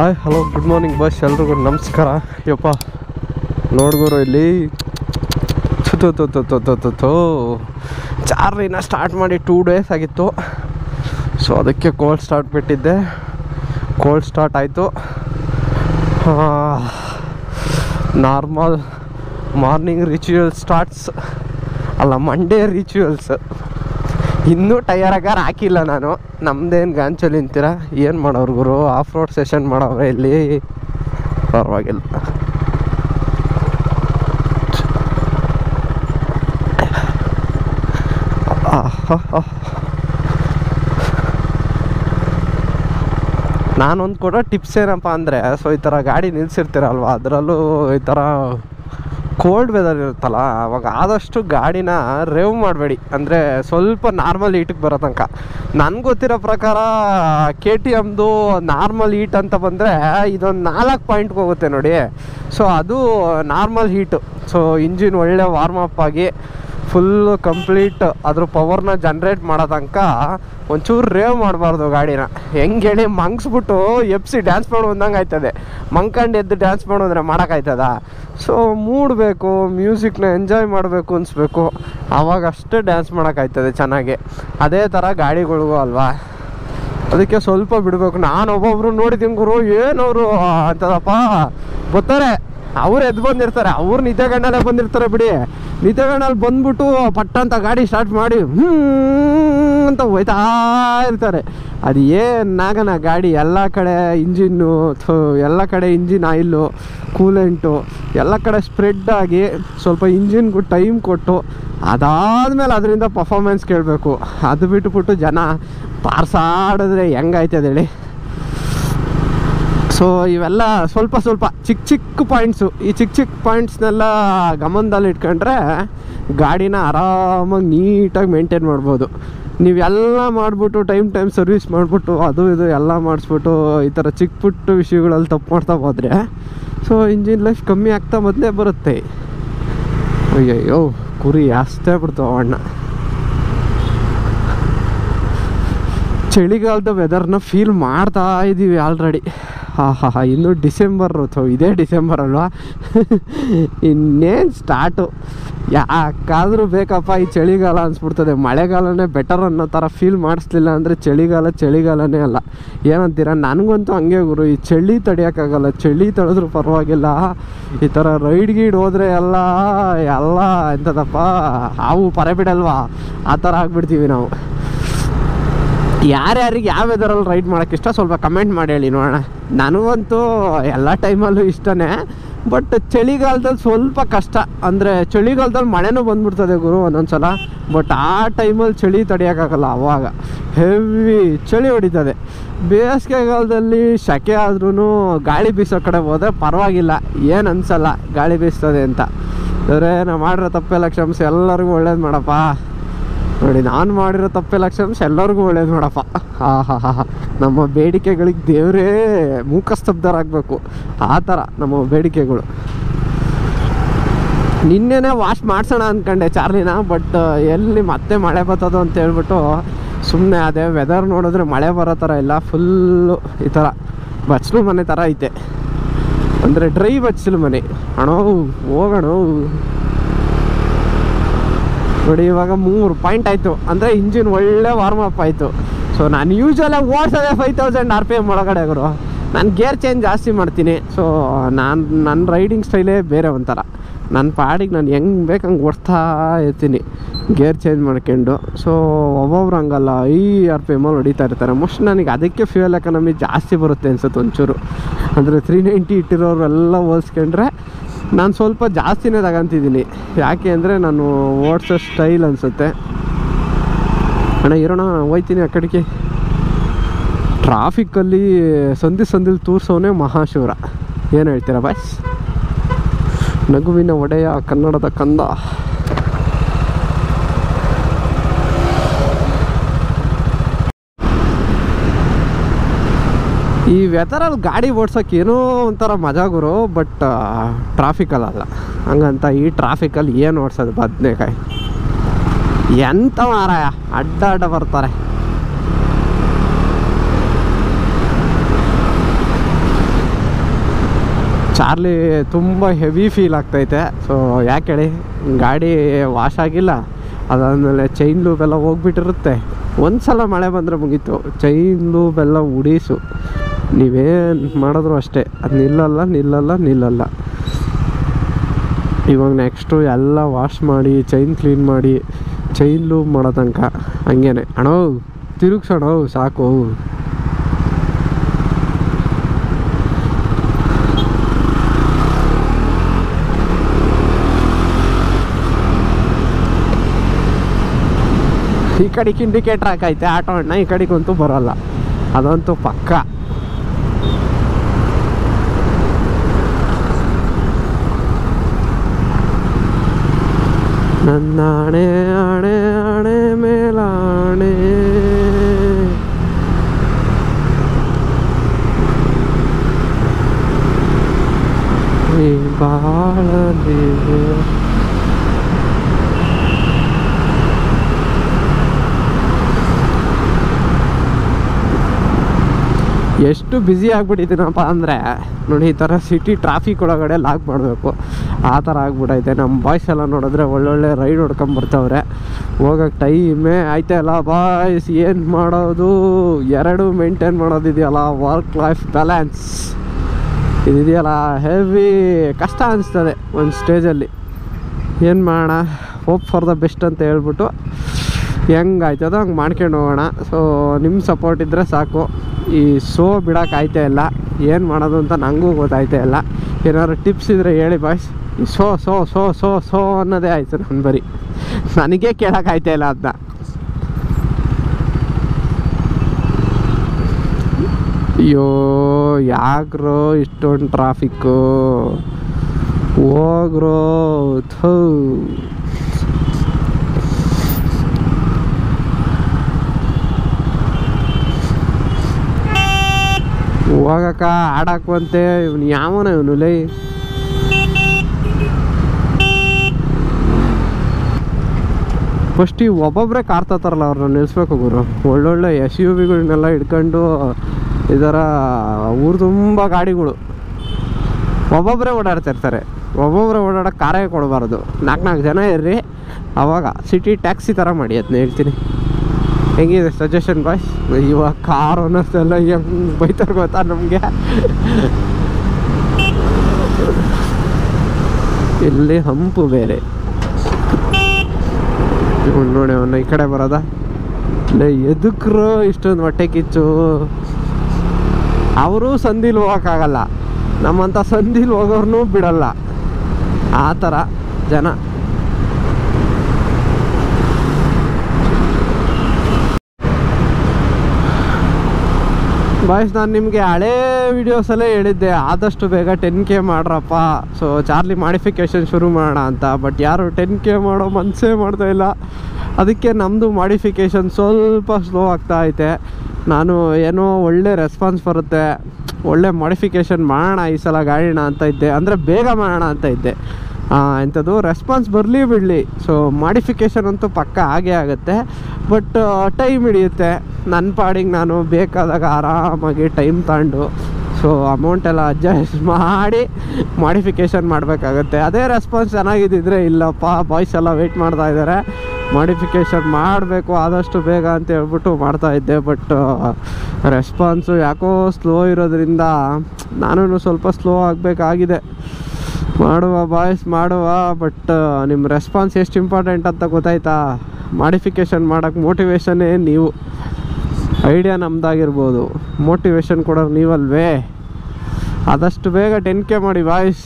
Hi hello good morning ಬಸ್ ಎಲ್ರಿಗೂ ನಮಸ್ಕಾರ ಯಪ್ಪ ನೋಡ್ಗುರು ಇಲ್ಲಿ ಥು ಥು ಥು ಥು ಥು ಥು ಥು ಥು ಚಾರ್ಲಿನ ಸ್ಟಾರ್ಟ್ ಮಾಡಿ ಟೂ ಡೇಸ್ ಆಗಿತ್ತು ಸೊ ಅದಕ್ಕೆ ಕೋಲ್ಡ್ ಸ್ಟಾರ್ಟ್ ಬಿಟ್ಟಿದ್ದೆ ಕೋಲ್ಡ್ ಸ್ಟಾರ್ಟ್ ಆಯಿತು ನಾರ್ಮಲ್ ಮಾರ್ನಿಂಗ್ ರಿಚುವಲ್ ಸ್ಟಾರ್ಟ್ಸ್ ಅಲ್ಲ ಮಂಡೇ ರಿಚುವಲ್ಸ್ ಇನ್ನೂ ಟಯರ್ ಆಗಾರ ಹಾಕಿಲ್ಲ ನಾನು ನಮ್ದೇನು ಗಾಂಚಲ್ಲಿ ನಿಂತೀರ ಏನು ಮಾಡೋರು ಗುರು ಆಫ್ ರೋಡ್ ಸೆಷನ್ ಮಾಡವ್ರೆ ಇಲ್ಲಿ ಪರವಾಗಿಲ್ಲ ಆಹಾಹಾ. ನಾನೊಂದು ಕೊಡೋ ಟಿಪ್ಸ್ ಏನಪ್ಪ ಅಂದರೆ ಸೊ ಈ ಥರ ಗಾಡಿ ನಿಲ್ಸಿರ್ತೀರಲ್ವ ಅದರಲ್ಲೂ ಈ ಥರ ಕೋಲ್ಡ್ ವೆದರ್ ಇರುತ್ತಲ್ಲ ಅವಾಗ ಆದಷ್ಟು ಗಾಡಿನ ರೇವ್ ಮಾಡಬೇಡಿ ಅಂದರೆ ಸ್ವಲ್ಪ ನಾರ್ಮಲ್ ಹೀಟಿಗೆ ಬರೋ ತನಕ ನನಗೆ ಗೊತ್ತಿರೋ ಪ್ರಕಾರ ಕೆ ಟಿ ಎಮ್ದು ನಾರ್ಮಲ್ ಹೀಟ್ ಅಂತ ಬಂದರೆ ಇದೊಂದು ನಾಲ್ಕು ಪಾಯಿಂಟ್ಗೆ ಹೋಗುತ್ತೆ ನೋಡಿ ಸೊ ಅದು ನಾರ್ಮಲ್ ಹೀಟು ಸೊ ಇಂಜಿನ್ ಒಳ್ಳೆ ವಾರ್ಮ್ ಅಪ್ ಆಗಿ ಫುಲ್ಲು ಕಂಪ್ಲೀಟ್ ಅದ್ರ ಪವರ್ನ ಜನ್ರೇಟ್ ಮಾಡೋ ತನಕ ಒಂಚೂರು ರೇವ್ ಮಾಡಬಾರ್ದು ಗಾಡಿನ ಹೆಂಗೆ ಹೇಳಿ ಮಂಗ್ಸ್ಬಿಟ್ಟು ಎಪ್ಸಿ ಡ್ಯಾನ್ಸ್ ಮಾಡು ಅಂದಂಗೆ ಆಯ್ತದೆ ಮಂಕಂಡು ಎದ್ದು ಡ್ಯಾನ್ಸ್ ಮಾಡು ಅಂದರೆ ಮಾಡೋಕ್ಕಾಯ್ತದ ಸೊ ಮೂಡಬೇಕು ಮ್ಯೂಸಿಕ್ನ ಎಂಜಾಯ್ ಮಾಡಬೇಕು ಅನಿಸ್ಬೇಕು ಆವಾಗ ಅಷ್ಟೇ ಡ್ಯಾನ್ಸ್ ಮಾಡೋಕ್ಕಾಯ್ತದೆ ಚೆನ್ನಾಗಿ ಅದೇ ಥರ ಗಾಡಿಗಳಿಗೂ ಅಲ್ವಾ ಅದಕ್ಕೆ ಸ್ವಲ್ಪ ಬಿಡಬೇಕು ನಾನು ಒಬ್ಬೊಬ್ರು ನೋಡಿದ್ದೀನಿ ಗುರು ಏನವರು ಅಂತದಪ್ಪ ಬರ್ತಾರೆ ಅವ್ರು ಎದ್ದು ಬಂದಿರ್ತಾರೆ ಅವ್ರು ನಿದ್ದೆಗಣ್ಣಲ್ಲೇ ಬಂದಿರ್ತಾರೆ ಬಿಡಿ ನಿದ್ದೆಗಣ್ಣಲ್ಲಿ ಬಂದ್ಬಿಟ್ಟು ಪಟ್ಟ ಅಂತ ಗಾಡಿ ಸ್ಟಾರ್ಟ್ ಮಾಡಿ ಹ್ಞೂ ಅಂತ ಹೋಯ್ತಾ ಇರ್ತಾರೆ ಅದು ಏನಾಗನ ಗಾಡಿ ಎಲ್ಲ ಕಡೆ ಇಂಜಿನ್ನು ಥು ಎಲ್ಲ ಕಡೆ ಇಂಜಿನ್ ಆಯಿಲ್ಲು ಕೂಲೆಂಟು ಎಲ್ಲ ಕಡೆ ಸ್ಪ್ರೆಡ್ ಆಗಿ ಸ್ವಲ್ಪ ಇಂಜಿನ್ಗೂ ಟೈಮ್ ಕೊಟ್ಟು ಅದಾದಮೇಲೆ ಅದರಿಂದ ಪರ್ಫಾಮೆನ್ಸ್ ಕೇಳಬೇಕು ಅದು ಬಿಟ್ಬಿಟ್ಟು ಜನ ಪಾರ್ಸಾಡಿದ್ರೆ ಹೆಂಗಾಯ್ತದೆ ಹೇಳಿ ಸೊ ಇವೆಲ್ಲ ಸ್ವಲ್ಪ ಸ್ವಲ್ಪ ಚಿಕ್ಕ ಚಿಕ್ಕ ಪಾಯಿಂಟ್ಸು ಈ ಚಿಕ್ಕ ಚಿಕ್ಕ ಪಾಯಿಂಟ್ಸ್ನೆಲ್ಲ ಗಮನದಲ್ಲಿ ಇಟ್ಕೊಂಡ್ರೆ ಗಾಡಿನ ಆರಾಮಾಗಿ ನೀಟಾಗಿ ಮೇಂಟೈನ್ ಮಾಡ್ಬೋದು ನೀವೆಲ್ಲ ಮಾಡಿಬಿಟ್ಟು ಟೈಮ್ ಟೈಮ್ ಸರ್ವಿಸ್ ಮಾಡಿಬಿಟ್ಟು ಅದು ಇದು ಎಲ್ಲ ಮಾಡಿಸ್ಬಿಟ್ಟು ಈ ಥರ ಚಿಕ್ಕ ಪುಟ್ಟ ವಿಷಯಗಳಲ್ಲಿ ತಪ್ಪು ಮಾಡ್ತಾ ಹೋದರೆ ಸೊ ಇಂಜಿನ್ ಲೈಫ್ ಕಮ್ಮಿ ಆಗ್ತಾ ಮೊದಲೇ ಬರುತ್ತೆ ಅಯ್ಯಯ್ಯೋ ಕುರಿ ಅಷ್ಟೇ ಬಿಡ್ತಾವ ಅಣ್ಣ ಚಳಿಗಾಲದ ವೆದರ್ನ ಫೀಲ್ ಮಾಡ್ತಾ ಇದ್ದೀವಿ ಆಲ್ರೆಡಿ ಹಾ ಹಾ ಹಾ ಇನ್ನು ಡಿಸೆಂಬರ್ ಥೋ ಇದೇ ಡಿಸೆಂಬರ್ ಅಲ್ವಾ ಇನ್ನೇನು ಸ್ಟಾರ್ಟು ಯಾಕಾದರೂ ಬೇಕಪ್ಪ ಈ ಚಳಿಗಾಲ ಅನ್ಸ್ಬಿಡ್ತದೆ ಮಳೆಗಾಲನೇ ಬೆಟರ್ ಅನ್ನೋ ಥರ ಫೀಲ್ ಮಾಡಿಸ್ಲಿಲ್ಲ ಅಂದರೆ ಚಳಿಗಾಲ ಚಳಿಗಾಲನೇ ಅಲ್ಲ ಏನಂತೀರ ನನಗಂತೂ ಹಂಗೆ ಗುರು ಈ ಚಳಿ ತಡೆಯೋಕ್ಕಾಗಲ್ಲ ಚಳಿ ತಡೆದ್ರೂ ಪರವಾಗಿಲ್ಲ ಈ ಥರ ರೈಡ್ ಗೀಡ್ ಹೋದರೆ ಎಲ್ಲ ಎಲ್ಲ ಎಂಥದಪ್ಪ ಹಾವು ಪರೆ ಬಿಡಲ್ವಾ ಆ ಥರ ಆಗ್ಬಿಡ್ತೀವಿ ನಾವು ಯಾರ್ಯಾರಿಗೆ ಯಾವ ವೆದರಲ್ಲಿ ರೈಡ್ ಮಾಡೋಕ್ಕೆ ಇಷ್ಟ ಸ್ವಲ್ಪ ಕಮೆಂಟ್ ಮಾಡಿ ಹೇಳಿ ನೋಡೋಣ ನನಗಂತೂ ಎಲ್ಲ ಟೈಮಲ್ಲೂ ಇಷ್ಟನೇ ಬಟ್ ಚಳಿಗಾಲದಲ್ಲಿ ಸ್ವಲ್ಪ ಕಷ್ಟ ಅಂದರೆ ಚಳಿಗಾಲದಲ್ಲಿ ಮಳೆನೂ ಬಂದ್ಬಿಡ್ತದೆ ಗುರು ಒಂದೊಂದು ಸಲ ಬಟ್ ಆ ಟೈಮಲ್ಲಿ ಚಳಿ ತಡೆಯೋಕ್ಕಾಗಲ್ಲ ಅವಾಗ ಹೆವಿ ಚಳಿ ಹೊಡಿತದೆ ಬೇಸಿಗೆಗಾಲದಲ್ಲಿ ಸೆಕೆ ಆದ್ರೂ ಗಾಳಿ ಬೀಸೋ ಕಡೆ ಹೋದರೆ ಪರವಾಗಿಲ್ಲ ಏನು ಅನ್ಸಲ್ಲ ಗಾಳಿ ಬೀಸ್ತದೆ ಅಂತ ಅಂದರೆ ನಾವು ಮಾಡಿರೋ ತಪ್ಪೆಲ್ಲ ಕ್ಷಮಿಸಿ ಎಲ್ಲರಿಗೂ ಒಳ್ಳೇದು ಮಾಡಪ್ಪ ನೋಡಿ ನಾನು ಮಾಡಿರೋ ತಪ್ಪೆಲ್ಲ ಕ್ಷಮಿಸಿ ಎಲ್ಲರಿಗೂ ಒಳ್ಳೇದು ನೋಡಪ್ಪ ಹಾ ಹಾ ಹಾ ನಮ್ಮ ಬೇಡಿಕೆಗಳಿಗೆ ದೇವರೇ ಮೂಕಸ್ತಬ್ಧರಾಗಬೇಕು ಆ ಥರ ನಮ್ಮ ಬೇಡಿಕೆಗಳು ನಿನ್ನೆನೇ ವಾಶ್ ಮಾಡ್ಸೋಣ ಅಂದ್ಕೊಂಡೆ ಚಾರ್ಲಿನ ಬಟ್ ಎಲ್ಲಿ ಮತ್ತೆ ಮಳೆ ಬರ್ತದೋ ಅಂತ ಹೇಳ್ಬಿಟ್ಟು ಸುಮ್ಮನೆ ಅದೇ ವೆದರ್ ನೋಡಿದ್ರೆ ಮಳೆ ಬರೋ ಥರ ಇಲ್ಲ ಫುಲ್ಲು ಈ ಥರ ಬಚ್ಚಲು ಮನೆ ಥರ ಐತೆ ಅಂದರೆ ಡ್ರೈ ಬಚ್ಚಲು ಮನೆ ಅಣೋ ಹೋಗೋಣ ನೋಡಿ ಇವಾಗ ಮೂರು ಪಾಯಿಂಟ್ ಆಯಿತು ಅಂದರೆ ಇಂಜಿನ್ ಒಳ್ಳೆ ವಾರ್ಮ್ ಅಪ್ ಆಯಿತು ಸೊ ನಾನು ಯೂಶ್ವಲಾಗಿ ಓಡಿಸೋದೆ five thousand R P M ಒಳಗಡೆ ಗುರು ನಾನು ಗೇರ್ ಚೇಂಜ್ ಜಾಸ್ತಿ ಮಾಡ್ತೀನಿ ಸೊ ನಾನು ನನ್ನ ರೈಡಿಂಗ್ ಸ್ಟೈಲೇ ಬೇರೆ ಒಂಥರ ನನ್ನ ಪಾಡಿಗೆ ನಾನು ಹೆಂಗೆ ಬೇಕು ಹಂಗೆ ಓಡಿಸ್ತಾ ಇರ್ತೀನಿ ಗೇರ್ ಚೇಂಜ್ ಮಾಡ್ಕೊಂಡು ಸೊ ಒಬ್ಬೊಬ್ರು ಹಂಗಲ್ಲ ಐ ಆರ್ ಪಿ ಎಮಲ್ಲಿ ಹೊಡಿತಾ ಇರ್ತಾರೆ ಮೋಸ್ಟ್ ನನಗೆ ಅದಕ್ಕೆ ಫ್ಯೂಯಲ್ ಎಕಾನಮಿ ಜಾಸ್ತಿ ಬರುತ್ತೆ ಅನ್ಸುತ್ತೆ ಒಂಚೂರು ಅಂದರೆ ತ್ರೀ ನೈಂಟಿ ಇಟ್ಟಿರೋರೆಲ್ಲ ಹೋಲ್ಸ್ಕೊಂಡ್ರೆ ನಾನು ಸ್ವಲ್ಪ ಜಾಸ್ತಿನೇ ತಗೊಂತಿದ್ದೀನಿ ಯಾಕೆ ಅಂದರೆ ನಾನು ಓಡಿಸೋ ಸ್ಟೈಲ್ ಅನಿಸುತ್ತೆ ಅಣ್ಣ ಇರೋಣ ಹೋಯ್ತೀನಿ ಆ ಕಡೆಗೆ ಟ್ರಾಫಿಕ್ಕಲ್ಲಿ ಸಂಧಿ ಸಂದಿಲ್ ತೂರ್ಸೋನೇ ಮಹಾಶಿವರ ಏನು ಹೇಳ್ತೀರಾ ಬಾಯ್ಸ್ ನಗುವಿನ ಒಡೆಯ ಕನ್ನಡದ ಕಂದ ಈ ವೆದರಲ್ಲಿ ಗಾಡಿ ಓಡ್ಸೋಕೆ ಏನೋ ಒಂಥರ ಮಜಾ ಗುರು ಬಟ್ ಟ್ರಾಫಿಕಲ್ಲ ಹಂಗಂತ ಈ ಟ್ರಾಫಿಕಲ್ಲಿ ಏನು ಓಡಿಸೋದು ಬದನೇಕಾಯಿ ಎಂತ ಮಾರಾಯ ಅಡ್ಡ ಅಡ್ಡ ಬರ್ತಾರೆ ಚಾರ್ಲಿ ತುಂಬ ಹೆವಿ ಫೀಲ್ ಆಗ್ತೈತೆ ಸೊ ಯಾಕೆ ಹೇಳಿ ಗಾಡಿ ವಾಶ್ ಆಗಿಲ್ಲ ಅದಾದಮೇಲೆ ಚೈನ್ ಲೂಬ್ ಎಲ್ಲ ಹೋಗ್ಬಿಟ್ಟಿರುತ್ತೆ ಒಂದು ಸಲ ಮಳೆ ಬಂದರೆ ಮುಗೀತು ಚೈನ್ ಲೂಬ್ ಎಲ್ಲ ಉಡೀಸು ನೀವೇನು ಮಾಡಿದ್ರು ಅಷ್ಟೇ ಅದು ನಿಲ್ಲಲ್ಲ ನಿಲ್ಲಲ್ಲ ನಿಲ್ಲಲ್ಲ ಇವಾಗ ನೆಕ್ಸ್ಟು ಎಲ್ಲ ವಾಶ್ ಮಾಡಿ ಚೈನ್ ಕ್ಲೀನ್ ಮಾಡಿ ಚೈನ್ ಲೂಬ್ ಮಾಡೋ ತನಕ ಹಂಗೇನೆ ಅಣ್ಣೋ ತಿರುಗ್ಸೋಣ ಸಾಕು ಈ ಕಡೆಗೆ ಇಂಡಿಕೇಟ್ರ್ ಹಾಕೈತೆ ಆಟೋ ಅಣ್ಣ ಈ ಕಡೆಗಂತೂ ಬರೋಲ್ಲ ಅದಂತೂ ಪಕ್ಕ ನನ್ನ ಆಣೆ ಆಣೆ ಆಣೆ ಮೇಲಾಣೆ ಈ ಬಾಳಲಿ ಎಷ್ಟು ಬ್ಯುಸಿ ಆಗ್ಬಿಟ್ಟಿದ್ದೀನಪ್ಪ ಅಂದರೆ ನೋಡಿ ಈ ಥರ ಸಿಟಿ ಟ್ರಾಫಿಕ್ ಒಳಗಡೆ ಲಾಕ್ ಮಾಡಬೇಕು ಆ ಥರ ಆಗ್ಬಿಟ್ಟೈತೆ ನಮ್ಮ ಬಾಯ್ಸ್ ಎಲ್ಲ ನೋಡಿದ್ರೆ ಒಳ್ಳೊಳ್ಳೆ ರೈಡ್ ಹೊಡ್ಕೊಂಬರ್ತವ್ರೆ ಹೋಗೋಕ್ಕೆ ಟೈಮೇ ಆಯ್ತಲ್ಲ ಬಾಯ್ಸ್ ಏನು ಮಾಡೋದು ಎರಡು ಮೇಂಟೈನ್ ಮಾಡೋದಿದೆಯಲ್ಲ ವರ್ಕ್ ಲೈಫ್ ಬ್ಯಾಲೆನ್ಸ್ ಇದಿದೆಯಲ್ಲ ಹೆವಿ ಕಷ್ಟ ಅನಿಸ್ತದೆ ಒಂದು ಸ್ಟೇಜಲ್ಲಿ ಏನು ಮಾಡೋಣ ಹೋಪ್ ಫಾರ್ ದ ಬೆಸ್ಟ್ ಅಂತ ಹೇಳ್ಬಿಟ್ಟು ಹೆಂಗೆ ಆಯ್ತದೋ ಹಂಗೆ ಮಾಡ್ಕೊಂಡು ಹೋಗೋಣ ಸೊ ನಿಮ್ಮ ಸಪೋರ್ಟ್ ಇದ್ದರೆ ಸಾಕು ಈ ಸೋ ಬಿಡೋಕೆ ಆಯ್ತಾ ಇಲ್ಲ ಏನು ಮಾಡೋದು ಅಂತ ನನಗೂ ಗೊತ್ತಾಯ್ತಾ ಇಲ್ಲ ಏನಾದ್ರು ಟಿಪ್ಸ್ ಇದ್ದರೆ ಹೇಳಿ ಬಾಯ್ಸ್ ಈ so so so so so ಅನ್ನೋದೇ ಆಯಿತು ನನ್ನ ಬರೀ ನನಗೆ ಕೇಳೋಕೆ ಆಯ್ತಾ ಇಲ್ಲ ಅದನ್ನ ಅಯ್ಯೋ ಯಾಕ್ರೋ ಇಷ್ಟೊಂದು ಟ್ರಾಫಿಕ್ಕು ಹೋಗ್ರೋ ಥೂ ಹೋಗಕ್ಕ ಆಡಾಕುವಂತೆ ಇವನು ಯಾವನ ಇವನು ಲೈ ಫಸ್ಟ್ ಈ ಒಬ್ಬೊಬ್ಬರೇ ಕಾರ್ ತತ್ತಾರಲ್ಲ ಅವ್ರನ್ನ ನಿಲ್ಲಿಸ್ಬೇಕು ಗುರು ಒಳ್ಳೊಳ್ಳೆ ಎಸ್ ಯು ವಿಗಳನ್ನೆಲ್ಲ ಹಿಡ್ಕೊಂಡು ಇದರ ಊರು ತುಂಬ ಗಾಡಿಗಳು ಒಬ್ಬೊಬ್ಬರೇ ಓಡಾಡ್ತಿರ್ತಾರೆ ಒಬ್ಬೊಬ್ಬರೇ ಓಡಾಡೋಕೆ ಕಾರೇ ಕೊಡಬಾರ್ದು ನಾಲ್ಕು ನಾಲ್ಕು ಜನ ಇರ್ರಿ ಅವಾಗ ಸಿಟಿ ಟ್ಯಾಕ್ಸಿ ಥರ ಮಾಡಿ ಅದನ್ನ ಹೇಳ್ತೀನಿ ಹೆಂಗಿದೆ ಸಜೆಷನ್ ಬಾಯ್ಸ್ ಇವಾಗ ಕಾರ್ ಓನರ್ಸ್ ಎಲ್ಲ ಹೆಂಗೆ ಬೈತಾರೆ ಗೊತ್ತಾ ನಮಗೆ ಇಲ್ಲಿ ಹಂಪು ಬೇರೆ ಇವ್ನು ನೋಡಿ ಅವನು ಈ ಕಡೆ ಬರೋದ ಲೇ ಎದಕ್ರು ಇಷ್ಟೊಂದು ಹೊಟ್ಟೆ ಕಿಚ್ಚು ಅವರು ಸಂದಿಲ್ ಹೋಗೋಕ್ಕಾಗಲ್ಲ ನಮ್ಮಂಥ ಸಂದಿಲ್ ಹೋಗೋರ್ನೂ ಬಿಡಲ್ಲ ಆ ಥರ ಜನ ಬಾಯ್ಸ್ ನಾನು ನಿಮಗೆ ಹಳೇ ವೀಡಿಯೋಸಲ್ಲೇ ಹೇಳಿದ್ದೆ ಆದಷ್ಟು ಬೇಗ ಟೆನ್ ಕೆ ಮಾಡ್ರಪ್ಪ ಸೊ ಚಾರ್ಲಿ ಮಾಡಿಫಿಕೇಷನ್ ಶುರು ಮಾಡೋಣ ಅಂತ ಬಟ್ ಯಾರು ಟೆನ್ ಕೆ ಮಾಡೋ ಮನಸ್ಸೇ ಮಾಡ್ತಾ ಇಲ್ಲ ಅದಕ್ಕೆ ನಮ್ಮದು ಮಾಡಿಫಿಕೇಷನ್ ಸ್ವಲ್ಪ ಸ್ಲೋ ಆಗ್ತಾ ಐತೆ ನಾನು ಏನೋ ಒಳ್ಳೆ ರೆಸ್ಪಾನ್ಸ್ ಬರುತ್ತೆ ಒಳ್ಳೆ ಮಾಡಿಫಿಕೇಷನ್ ಮಾಡೋಣ ಈ ಸಲ ಗಾಡಿನ ಅಂತ ಇದ್ದೆ ಅಂದರೆ ಬೇಗ ಮಾಡೋಣ ಅಂತ ಇದ್ದೆ ಇಂಥದ್ದು ರೆಸ್ಪಾನ್ಸ್ ಬರಲಿ ಬಿಡಲಿ ಸೊ ಮಾಡಿಫಿಕೇಷನ್ ಅಂತೂ ಪಕ್ಕ ಆಗೇ ಆಗುತ್ತೆ ಬಟ್ ಟೈಮ್ ಹಿಡಿಯುತ್ತೆ ನನ್ನ ಪಾಡಿಗೆ ನಾನು ಬೇಕಾದಾಗ ಆರಾಮಾಗಿ ಟೈಮ್ ತಗೊಂಡು ಸೊ ಅಮೌಂಟ್ ಎಲ್ಲ ಅಡ್ಜಸ್ಟ್ ಮಾಡಿ ಮಾಡಿಫಿಕೇಷನ್ ಮಾಡಬೇಕಾಗತ್ತೆ ಅದೇ ರೆಸ್ಪಾನ್ಸ್ ಚೆನ್ನಾಗಿದ್ದಿದ್ರೆ ಇಲ್ಲಪ್ಪ ಬಾಯ್ಸ್ ಎಲ್ಲ ವೆಯ್ಟ್ ಮಾಡ್ತಾ ಇದ್ದಾರೆ ಮಾಡಿಫಿಕೇಷನ್ ಮಾಡಬೇಕು ಆದಷ್ಟು ಬೇಗ ಅಂತ ಹೇಳ್ಬಿಟ್ಟು ಮಾಡ್ತಾ ಇದ್ದೆ ಬಟ್ ರೆಸ್ಪಾನ್ಸು ಯಾಕೋ ಸ್ಲೋ ಇರೋದ್ರಿಂದ ನಾನು ಸ್ವಲ್ಪ ಸ್ಲೋ ಆಗಬೇಕಾಗಿದೆ ಮಾಡುವ ಬಾಯ್ಸ್ ಮಾಡುವ ಬಟ್ ನಿಮ್ಮ ರೆಸ್ಪಾನ್ಸ್ ಎಷ್ಟು ಇಂಪಾರ್ಟೆಂಟ್ ಅಂತ ಗೊತ್ತಾಯ್ತಾ ಮಾಡಿಫಿಕೇಷನ್ ಮಾಡೋಕ್ಕೆ ಮೋಟಿವೇಶನ್ನೇ ನೀವು ಐಡಿಯಾ ನಮ್ದಾಗಿರ್ಬೋದು ಮೋಟಿವೇಶನ್ ಕೊಡೋರು ನೀವಲ್ವೇ ಆದಷ್ಟು ಬೇಗ ಟೆನ್ ಕೆ ಮಾಡಿ ಬಾಯ್ಸ್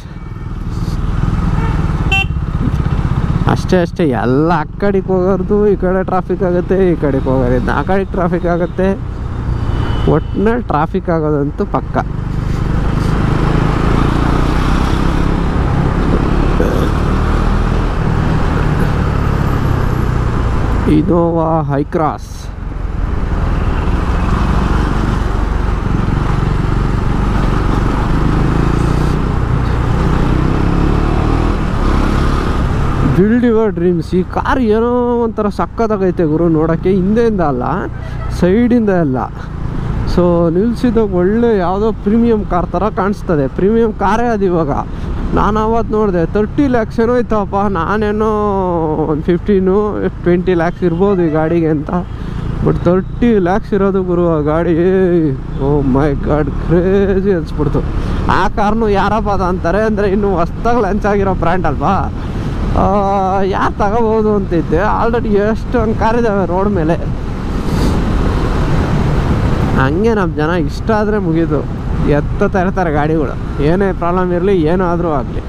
ಅಷ್ಟೇ ಅಷ್ಟೇ ಎಲ್ಲ ಆ ಕಡೆಗೆ ಹೋಗೋರ್ದು ಈ ಕಡೆ ಟ್ರಾಫಿಕ್ ಆಗುತ್ತೆ ಈ ಕಡೆಗೆ ಹೋಗೋದ್ರಿಂದ ಆ ಕಡೆಗೆ ಟ್ರಾಫಿಕ್ ಆಗುತ್ತೆ ಒಟ್ಟಿನಲ್ಲಿ ಟ್ರಾಫಿಕ್ ಆಗೋದಂತೂ ಪಕ್ಕ Innova Hycross build your dreams ಈ ಕಾರ್ ಏನೋ ಒಂಥರ ಸಕ್ಕತ್ತಾಗೈತೆ ಗುರು ನೋಡೋಕ್ಕೆ ಹಿಂದೆಯಿಂದ ಅಲ್ಲ ಸೈಡಿಂದ ಅಲ್ಲ ಸೊ ಸೊ ನಿಲ್ಸಿದಾಗ ಒಳ್ಳೆ ಯಾವುದೋ ಪ್ರೀಮಿಯಂ ಕಾರ್ ಥರ ಕಾಣಿಸ್ತದೆ ಪ್ರೀಮಿಯಂ ಕಾರೇ ಅದು ಇವಾಗ ನಾನು ಅವತ್ತು ನೋಡಿದೆ ತರ್ಟಿ ಲ್ಯಾಕ್ಸ್ ಏನೋ ಇತ್ತಪ್ಪ ನಾನೇನೋ ಒಂದು ಫಿಫ್ಟೀನು ಟ್ವೆಂಟಿ ಲ್ಯಾಕ್ಸ್ ಇರ್ಬೋದು ಈ ಗಾಡಿಗೆ ಅಂತ ಬಟ್ ತರ್ಟಿ ಲ್ಯಾಕ್ಸ್ ಇರೋದು ಗುರು ಆ ಗಾಡಿ ಓ ಮೈ ಗಾಡ್ ಕ್ರೇಜಿ ಅನ್ಸ್ಬಿಡ್ತು ಆ ಕಾರ್ನು ಯಾರಪ್ಪ ಅದು ಅಂತಾರೆ ಅಂದರೆ ಇನ್ನು ಹೊಸ್ದಾಗಿ ಲಾಂಚ್ ಆಗಿರೋ ಬ್ರ್ಯಾಂಡ್ ಅಲ್ವಾ ಯಾರು ತಗೋಬೋದು ಅಂತಿದ್ದೆ ಆಲ್ರೆಡಿ ಎಷ್ಟೊಂದು ಕಾರ್ ಇದ್ದಾವೆ ರೋಡ್ ಮೇಲೆ ಹಂಗೆ ನಮ್ಮ ಜನ ಇಷ್ಟ ಆದರೆ ಮುಗೀತು ಎತ್ತತಾ ಇರ್ತಾರೆ ಗಾಡಿಗಳು ಏನೇ ಪ್ರಾಬ್ಲಮ್ ಇರಲಿ ಏನಾದರೂ ಆಗಲಿ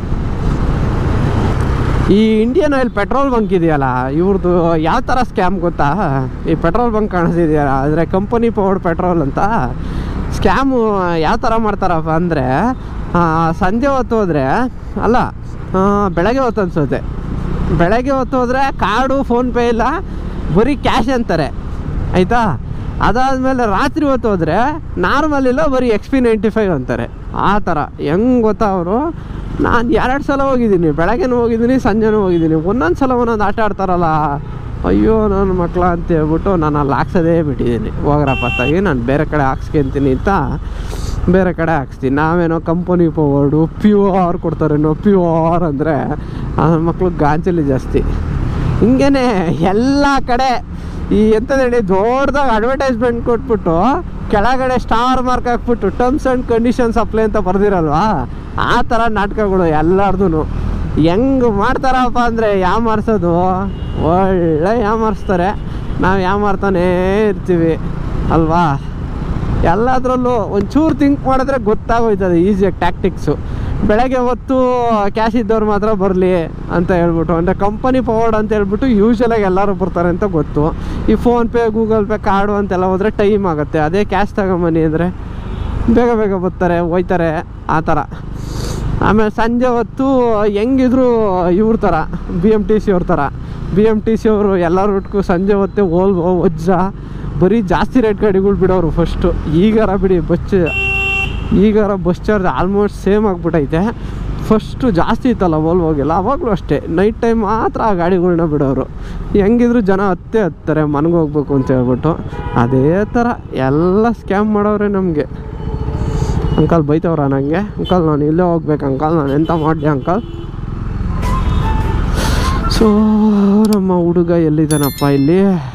ಈ ಇಂಡಿಯನ್ ಆಯಿಲ್ ಪೆಟ್ರೋಲ್ ಬಂಕ್ ಇದೆಯಲ್ಲ ಇವ್ರದ್ದು ಯಾವ ಥರ ಸ್ಕ್ಯಾಮ್ ಗೊತ್ತಾ ಈ ಪೆಟ್ರೋಲ್ ಬಂಕ್ ಕಾಣಿಸ್ತಿದೆಯಲ್ಲ ಅಂದರೆ ಕಂಪನಿ ಪವರ್ಡ್ ಪೆಟ್ರೋಲ್ ಅಂತ ಸ್ಕ್ಯಾಮು ಯಾವ ಥರ ಮಾಡ್ತಾರಪ್ಪ ಅಂದರೆ ಸಂಜೆ ಹೊತ್ತು ಹೋದರೆ ಅಲ್ಲ ಆ, ಬೆಳಗ್ಗೆ ಹೊತ್ತು ಅನ್ಸುತ್ತೆ ಬೆಳಗ್ಗೆ ಹೊತ್ತು ಹೋದರೆ ಕಾರ್ಡು ಫೋನ್ಪೇ ಇಲ್ಲ ಬರೀ ಕ್ಯಾಶ್ ಅಂತಾರೆ ಆಯಿತಾ ಅದಾದಮೇಲೆ ರಾತ್ರಿ ಹೊತ್ತು ಹೋದರೆ ನಾರ್ಮಲ್ ಇಲ್ಲ ಬರೀ ಎಕ್ಸ್ ಪಿ ನೈಂಟಿ ಫೈವ್ ಅಂತಾರೆ ಆ ಥರ ಹೆಂಗೆ ಗೊತ್ತಾ ಅವರು ನಾನು ಎರಡು ಸಲ ಹೋಗಿದ್ದೀನಿ ಬೆಳಗ್ಗೆನೂ ಹೋಗಿದ್ದೀನಿ ಸಂಜೆನೂ ಹೋಗಿದ್ದೀನಿ ಒಂದೊಂದು ಸಲ ಒಂದೊಂದು ಆಟ ಆಡ್ತಾರಲ್ಲ ಅಯ್ಯೋ ನನ್ನ ಮಕ್ಕಳ ಅಂತ ಹೇಳ್ಬಿಟ್ಟು ನಾನು ಅಲ್ಲಿ ಹಾಕ್ಸೋದೇ ಬಿಟ್ಟಿದ್ದೀನಿ ಹೋಗ್ರಪ್ಪ ತಾಗಿ ನಾನು ಬೇರೆ ಕಡೆ ಹಾಕ್ಸ್ಕೊಂತೀನಿ ಅಂತ ಬೇರೆ ಕಡೆ ಹಾಕ್ಸ್ತೀನಿ ನಾವೇನೋ ಕಂಪನಿ ಪವರ್ಡು ಪ್ಯೂರ್ ಕೊಡ್ತಾರೇನೋ ಪ್ಯೂರ್ ಅಂದರೆ ಆ ಮಕ್ಳು ಗಾಂಚಲಿ ಜಾಸ್ತಿ ಹಿಂಗೇನೆ ಎಲ್ಲ ಕಡೆ ಈ ಎಂಥದ್ದು ಹೇಳಿ ದೊಡ್ಡದಾಗಿ ಅಡ್ವರ್ಟೈಸ್ಮೆಂಟ್ ಕೊಟ್ಬಿಟ್ಟು ಕೆಳಗಡೆ ಸ್ಟಾರ್ ಮಾರ್ಕ್ ಹಾಕ್ಬಿಟ್ಟು ಟರ್ಮ್ಸ್ ಆ್ಯಂಡ್ ಕಂಡೀಷನ್ಸ್ ಅಪ್ಲೈ ಅಂತ ಬರ್ದಿರಲ್ವಾ ಆ ಥರ ನಾಟಕಗಳು ಎಲ್ಲಾರ್ದು ಹೆಂಗೆ ಮಾಡ್ತಾರಪ್ಪ ಅಂದರೆ ಯಾಮಾರ್ಸೋದು ಒಳ್ಳೆ ಯಾಮಾರಿಸ್ತಾರೆ ನಾವು ಯಾಮಾರ್ತಾನೇ ಇರ್ತೀವಿ ಅಲ್ವಾ ಎಲ್ಲದರಲ್ಲೂ ಒಂಚೂರು ಥಿಂಕ್ ಮಾಡಿದ್ರೆ ಗೊತ್ತಾಗೋಯ್ತದೆ ಈಸಿಯಾಗಿ ಟ್ಯಾಕ್ಟಿಕ್ಸು ಬೆಳಗ್ಗೆ ಹೊತ್ತು ಕ್ಯಾಶ್ ಇದ್ದವ್ರು ಮಾತ್ರ ಬರಲಿ ಅಂತ ಹೇಳ್ಬಿಟ್ಟು ಅಂದರೆ ಕಂಪನಿ ಪವರ್ಡ್ ಅಂತ ಹೇಳ್ಬಿಟ್ಟು ಯೂಶ್ವಲಾಗಿ ಎಲ್ಲರೂ ಬರ್ತಾರೆ ಅಂತ ಗೊತ್ತು ಈ ಫೋನ್ಪೇ ಗೂಗಲ್ ಪೇ ಕಾರ್ಡು ಅಂತೆಲ್ಲ ಹೋದರೆ ಟೈಮ್ ಆಗುತ್ತೆ ಅದೇ ಕ್ಯಾಶ್ ತಗೊಂಬನ್ನಿ ಅಂದರೆ ಬೇಗ ಬೇಗ ಬರ್ತಾರೆ ಹೋಯ್ತಾರೆ ಆ ಥರ ಆಮೇಲೆ ಸಂಜೆ ಹೊತ್ತು ಹೆಂಗಿದ್ರು ಇವ್ರ ಥರ ಬಿ ಎಮ್ ಟಿ ಸಿ ಅವ್ರ ಥರ ಬಿ ಎಮ್ ಟಿ ಸಿ ಅವರು ಎಲ್ಲ ರೂಟ್ಗೂ ಸಂಜೆ ಹೊತ್ತೆ ಓಲ್ವೋ ವಜ್ರ ಬರೀ ಜಾಸ್ತಿ ರೇಟ್ ಗಾಡಿಗಳು ಬಿಡೋರು ಫಸ್ಟು ಈಗಾರ ಬಿಡಿ ಬಸ್ ಈಗಾರ ಬಸ್ ಚಾರ್ಜ್ ಆಲ್ಮೋಸ್ಟ್ ಸೇಮ್ ಆಗಿಬಿಟ್ಟೈತೆ ಫಸ್ಟು ಜಾಸ್ತಿ ಇತ್ತಲ್ಲ ಓಲ್ವೋಗೆಲ್ಲ ಅವಾಗಲೂ ಅಷ್ಟೇ ನೈಟ್ ಟೈಮ್ ಮಾತ್ರ ಆ ಗಾಡಿಗಳ್ನ ಬಿಡೋರು ಹೆಂಗಿದ್ರು ಜನ ಹತ್ತೇ ಹತ್ತಾರೆ ಮನೆಗೆ ಹೋಗ್ಬೇಕು ಅಂತ ಹೇಳ್ಬಿಟ್ಟು ಅದೇ ಥರ ಎಲ್ಲ ಸ್ಕ್ಯಾಮ್ ಮಾಡೋರೆ ನಮಗೆ ಅಂಕಲ್ ಬೈತವ್ರ ನನಗೆ ಅಂಕಲ್ ನಾನು ಇಲ್ಲೇ ಹೋಗ್ಬೇಕು ಅಂಕಲ್ ನಾನು ಎಂತ ಮಾಡಿದೆ ಅಂಕಲ್ ಸೊ ನಮ್ಮ ಹುಡುಗ ಎಲ್ಲಿದ್ದಾನಪ್ಪ ಇಲ್ಲಿ